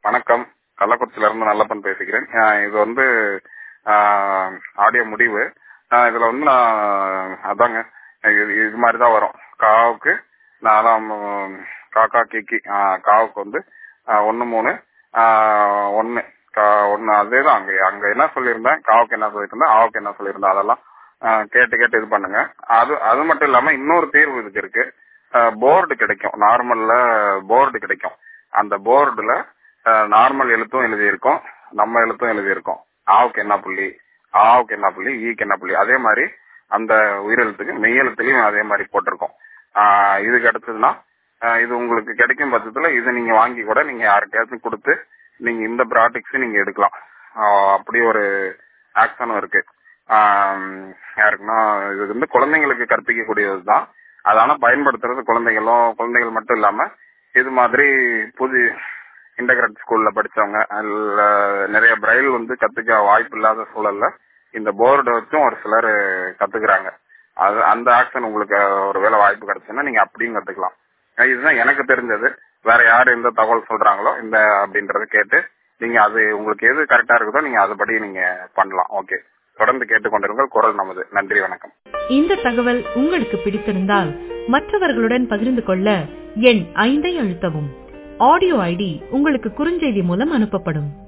வணக்கம் கள்ளக்குறிச்சியில இருந்து நல்லப்பன் பேசுகிறேன் அஹ் இது வந்து ஆடியோ முடிவு அஹ் இதுல வந்து நான் அதாங்க இது இது மாதிரி தான் வரும் காவுக்கு நாலாம் உம், காக்கா கிக்கி அஹ் காவுக்கு வந்து அஹ், ஒண்ணு மூணு அஹ், ஒண்ணு கா- ஒண்ணு அதேதான் அங்க அங்க என்ன சொல்லியிருந்தேன் காவுக்கு என்ன சொல்லியிருந்தேன் ஆவுக்கு என்ன சொல்லியிருந்தேன் அதெல்லாம் அஹ், கேட்டு கேட்டு இது பண்ணுங்க அது அது மட்டும் இல்லாம இன்னொரு தீர்வு இதுக்கு இருக்கு போர்டு கிடைக்கும் நார்மல்ல போர்டு கிடைக்கும் அந்த போர்டுல நார்மல் எழுத்தும் எழுதியிருக்கும் நம்ம எழுத்தும் எழுதியிருக்கும் ஆவுக்கு என்ன புள்ளி ஆவுக்கு என்ன புள்ளி ஈக்கு என்ன புள்ளி அதே மாதிரி அந்த உயிரெழுத்துக்கு மெய் எழுத்துலயும் அதே மாதிரி போட்டிருக்கோம் ஆஹ் இதுக்கு அடுத்ததுன்னா ஆஹ் இது உங்களுக்கு கிடைக்கும் பட்சத்துல இதை நீங்க வாங்கி கூட நீங்க யாருக்கையாச்சும் கொடுத்து நீங்க இந்த ப்ராடக்ட்ஸ் நீங்க எடுக்கலாம் ஆஹ் அப்படி ஒரு ஆக்ஷனும் இருக்கு ஆஹ் யாருக்குன்னா இது வந்து குழந்தைங்களுக்கு கற்பிக்கக்கூடியதுதான் அது ஆனா பயன்படுத்துறது குழந்தைகளும் குழந்தைகள் மட்டும் இல்லாம இது மாதிரி புது இன்டகிரேட் ஸ்கூல்ல படிச்சவங்க அதுல நிறைய பிரைல் வந்து கத்துக்க வாய்ப்பு இல்லாத சூழல்ல இந்த போர்டு வச்சும் ஒரு சிலர் கத்துக்கிறாங்க அது அந்த ஆக்ஷன் உங்களுக்கு ஒரு வேலை வாய்ப்பு கிடைச்சுன்னா நீங்க அப்படியும் கத்துக்கலாம் அஹ் இதுதான் எனக்கு தெரிஞ்சது வேற யாரு எந்த தகவல் சொல்றாங்களோ இந்த அப்படின்றத கேட்டு நீங்க அது உங்களுக்கு எது கரெக்டா இருக்குதோ நீங்க அதுபடி நீங்க பண்ணலாம் ஓகே தொடர்ந்து கேட்டுக்கொண்டிருங்கள் குரல் நமது நன்றி வணக்கம் இந்த தகவல் உங்களுக்கு பிடித்திருந்தால் மற்றவர்களுடன் பகிர்ந்து கொள்ள எண் ஐந்தை அழுத்தவும் ஆடியோ ஐடி உங்களுக்கு குறுஞ்செய்தி மூலம் அனுப்பப்படும்